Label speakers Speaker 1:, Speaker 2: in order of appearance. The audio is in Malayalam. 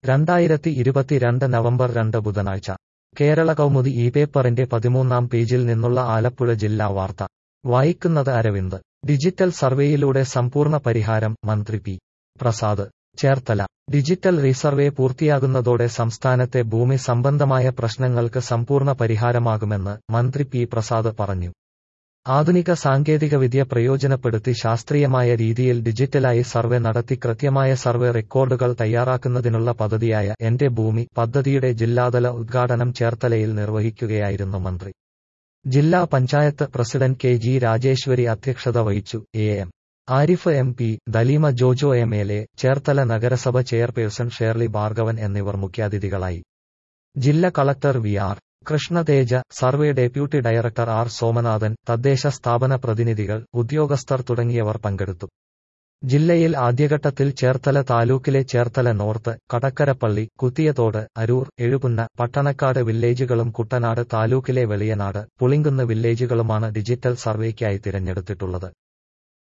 Speaker 1: രണ്ടായിരത്തി ഇരുപത്തിരണ്ട് നവംബർ രണ്ട് ബുധനാഴ്ച കേരള കൗമുദി ഈ പേപ്പറിന്റെ പതിമൂന്നാം പേജിൽ നിന്നുള്ള ആലപ്പുഴ ജില്ലാ വാർത്ത വായിക്കുന്നത് അരവിന്ദ് ഡിജിറ്റൽ സർവേയിലൂടെ സമ്പൂർണ്ണ പരിഹാരം മന്ത്രി P Prasad Cherthala digital resurvey പൂർത്തിയാകുന്നതോടെ സംസ്ഥാനത്തെ ഭൂമി സംബന്ധമായ പ്രശ്നങ്ങൾക്ക് സമ്പൂർണ്ണ പരിഹാരമാകുമെന്ന് മന്ത്രി പി പ്രസാദ് പറഞ്ഞു ആധുനിക സാങ്കേതികവിദ്യ പ്രയോജനപ്പെടുത്തി ശാസ്ത്രീയമായ രീതിയിൽ ഡിജിറ്റലായി സർവേ നടത്തി കൃത്യമായ സർവേ റെക്കോർഡുകൾ തയ്യാറാക്കുന്നതിനുള്ള പദ്ധതിയായ എന്റെ ഭൂമി പദ്ധതിയുടെ ജില്ലാതല ഉദ്ഘാടനം ചേർത്തലയിൽ നിർവഹിക്കുകയായിരുന്നു മന്ത്രി ജില്ലാ panchayat president K G Rajeshwari അധ്യക്ഷത വഹിച്ചു A M Arif M P Daleema Jojo M L A Cherthala നഗരസഭ ചെയർപേഴ്സൺ ഷേർലി ഭാർഗവൻ എന്നിവർ മുഖ്യാതിഥികളായി ജില്ലാ collector V R Krishnateja survey deputy director R Somanathan തദ്ദേശ സ്ഥാപന പ്രതിനിധികൾ ഉദ്യോഗസ്ഥർ തുടങ്ങിയവർ പങ്കെടുത്തു ജില്ലയിൽ ആദ്യഘട്ടത്തിൽ ചേർത്തല താലൂക്കിലെ ചേർത്തല നോർത്ത് കടക്കരപ്പള്ളി കുത്തിയതോട് അരൂർ എഴുപുന്ന പട്ടണക്കാട് വില്ലേജുകളും കുട്ടനാട് താലൂക്കിലെ വെളിയനാട് പുളിങ്കുന്ന് വില്ലേജുകളുമാണ് ഡിജിറ്റൽ സർവേക്കായി തിരഞ്ഞെടുത്തിട്ടുള്ളത്